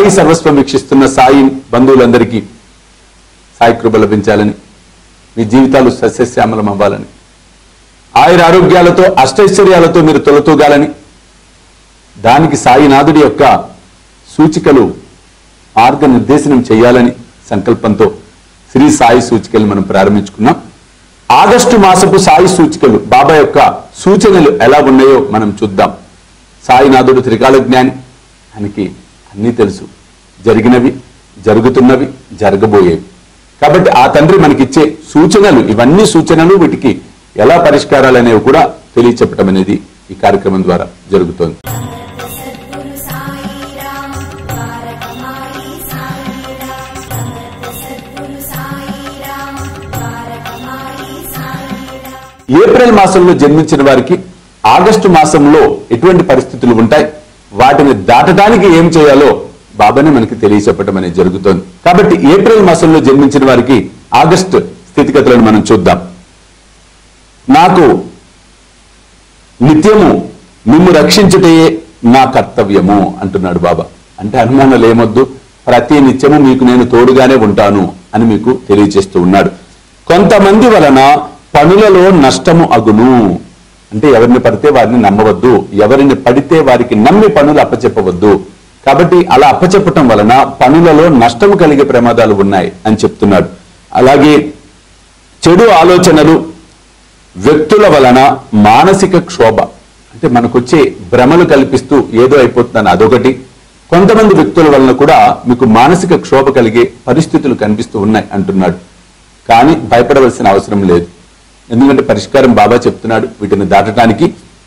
సాయి సర్వస్వం వీక్షిస్తున్న సాయి బంధువులందరికీ సాయి కృప లభించాలని మీ జీవితాలు సస్యశ్యామలం అవ్వాలని ఆయుర ఆరోగ్యాలతో అష్టైశ్వర్యాలతో మీరు తొలతూగాలని దానికి సాయినాథుడి యొక్క సూచికలు మార్గనిర్దేశనం చేయాలని సంకల్పంతో శ్రీ సాయి సూచికలు మనం ప్రారంభించుకున్నాం ఆగస్టు మాసపు సాయి సూచికలు బాబా యొక్క సూచనలు ఎలా ఉన్నాయో మనం చూద్దాం సాయినాథుడు త్రికాల జ్ఞాని ఆయనకి అన్నీ తెలుసు జరిగినవి జరుగుతున్నవి జరగబోయేవి కాబట్టి ఆ తండ్రి మనకిచ్చే సూచనలు ఇవన్నీ సూచనలు వీటికి ఎలా పరిష్కారాలు అనేవి కూడా తెలియచెప్పటం అనేది ఈ కార్యక్రమం ద్వారా జరుగుతోంది సద్గురు సాయి రామ ద్వారకమాయి సాయి రామ సద్గురు సాయి రామ ద్వారకమాయి సాయి రామ ఏప్రిల్ మాసంలో జన్మించిన వారికి ఆగస్టు మాసంలో ఎటువంటి పరిస్థితులు ఉంటాయి వాటిని దాటడానికి ఏం చేయాలో బాబానే మనకి తెలియచెప్పటం అనేది జరుగుతోంది కాబట్టి ఏప్రిల్ మాసంలో జన్మించిన వారికి ఆగస్టు స్థితిగతులను మనం చూద్దాం నాకు నిత్యము మిమ్ము రక్షించుటయే నా కర్తవ్యము అంటున్నాడు బాబా అంటే అనుమానాలు ఏమొద్దు ప్రతి నిత్యము మీకు నేను తోడుగానే ఉంటాను అని మీకు తెలియజేస్తూ ఉన్నాడు కొంతమంది వలన పనులలో నష్టము అగును అంటే ఎవరిని పడితే వారిని నమ్మవద్దు ఎవరిని పడితే వారికి నమ్మి పనులు అప్పచెప్పవద్దు కాబట్టి అలా అప్పచెప్పటం వలన పనులలో నష్టము కలిగే ప్రమాదాలు ఉన్నాయి అని చెప్తున్నాడు అలాగే చెడు ఆలోచనలు వ్యక్తుల వలన మానసిక క్షోభ అంటే మనకొచ్చే భ్రమలు కల్పిస్తూ ఏదో అయిపోతుందని అదొకటి కొంతమంది వ్యక్తుల వలన కూడా మీకు మానసిక క్షోభ కలిగే పరిస్థితులు కనిపిస్తూ ఉన్నాయి అంటున్నాడు కానీ భయపడవలసిన అవసరం లేదు ఎందుకంటే పరిష్కారం బాబా చెప్తున్నాడు వీటిని దాటడానికి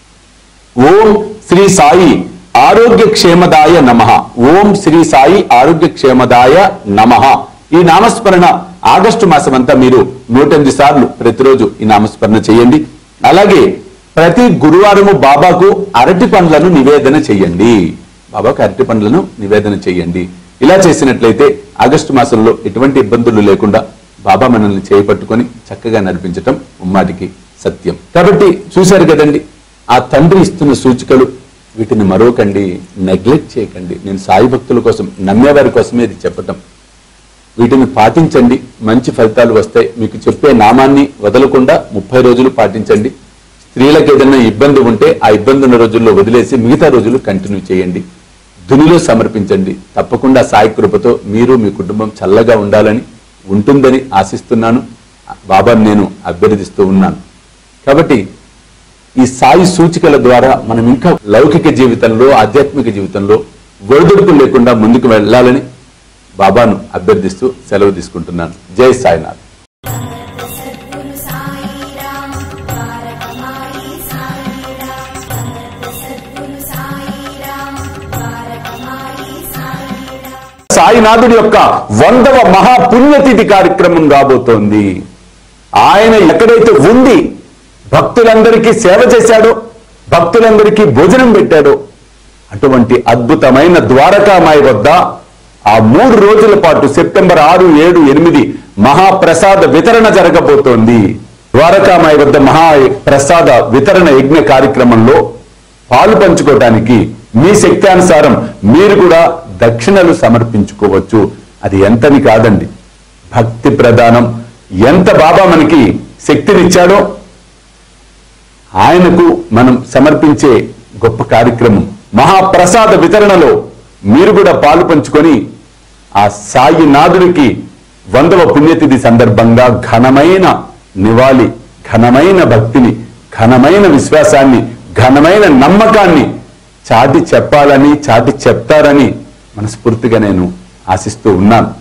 ఓం శ్రీ సాయి ఆరోగ్య క్షేమదాయ నమ ఓం శ్రీ సాయి ఆరోగ్య క్షేమదాయ నమ ఈ నామస్మరణ ఆగస్టు మాసం అంతా మీరు నూటెనిమిది సార్లు ప్రతిరోజు ఈ నామస్మరణ చేయండి అలాగే ప్రతి గురువారము బాబాకు అరటి పండ్లను నివేదన చేయండి బాబాకు అరటి పండ్లను నివేదన చేయండి ఇలా చేసినట్లయితే ఆగస్టు మాసంలో ఎటువంటి ఇబ్బందులు లేకుండా బాబా మనల్ని చేపట్టుకొని చక్కగా నడిపించటం ఉమ్మాటికి సత్యం కాబట్టి చూశారు కదండి ఆ తండ్రి ఇస్తున్న సూచికలు వీటిని మరొకండి నెగ్లెక్ట్ చేయకండి నేను సాయి భక్తుల కోసం నమ్మేవారి కోసమే ఇది చెప్పటం వీటిని పాటించండి మంచి ఫలితాలు వస్తాయి మీకు చెప్పే నామాన్ని వదలకుండా ముప్పై రోజులు పాటించండి స్త్రీలకు ఏదైనా ఇబ్బంది ఉంటే ఆ ఇబ్బంది ఉన్న రోజుల్లో వదిలేసి మిగతా రోజులు కంటిన్యూ చేయండి ధునిలో సమర్పించండి తప్పకుండా సాయి కృపతో మీరు మీ కుటుంబం చల్లగా ఉండాలని ఉంటుందని ఆశిస్తున్నాను బాబాను నేను అభ్యర్థిస్తూ ఉన్నాను కాబట్టి ఈ సాయి సూచికల ద్వారా మనం ఇంకా లౌకిక జీవితంలో ఆధ్యాత్మిక జీవితంలో ఒడిదుడుకులు లేకుండా ముందుకు వెళ్ళాలని బాబాను అభ్యర్థిస్తూ సెలవు తీసుకుంటున్నాను జై సాయినాథ్ సద్గురు సాయి రామ ద్వారకమాయి సాయి రామ సద్గురు సాయి రామ ద్వారకమాయి సాయి రామ సాయినాథుడి యొక్క వందవ మహాపుణ్యతిథి కార్యక్రమం రాబోతోంది ఆయన ఎక్కడైతే ఉండి భక్తులందరికీ సేవ చేశాడో భక్తులందరికీ భోజనం పెట్టాడో అటువంటి అద్భుతమైన ద్వారకామాయి వద్ద ఆ మూడు రోజుల పాటు సెప్టెంబర్ ఆరు ఏడు ఎనిమిది మహాప్రసాద వితరణ జరగబోతోంది ద్వారకామాయి వద్ద మహా ప్రసాద వితరణ యజ్ఞ కార్యక్రమంలో పాలు పంచుకోవడానికి మీ శక్తానుసారం మీరు కూడా దక్షిణలు సమర్పించుకోవచ్చు అది ఎంతని కాదండి భక్తి ప్రధానం ఎంత బాబా మనకి శక్తినిచ్చాడో ఆయనకు మనం సమర్పించే గొప్ప కార్యక్రమం మహాప్రసాద వితరణలో మీరు కూడా పాలు పంచుకొని ఆ సాయి నాదుడికి వందవ పుణ్యతిథి సందర్భంగా ఘనమైన నివాళి ఘనమైన భక్తిని ఘనమైన విశ్వాసాన్ని ఘనమైన నమ్మకాన్ని చాటి చెప్పాలని చాటి చెప్తారని మనస్ఫూర్తిగా నేను ఆశిస్తూ ఉన్నాను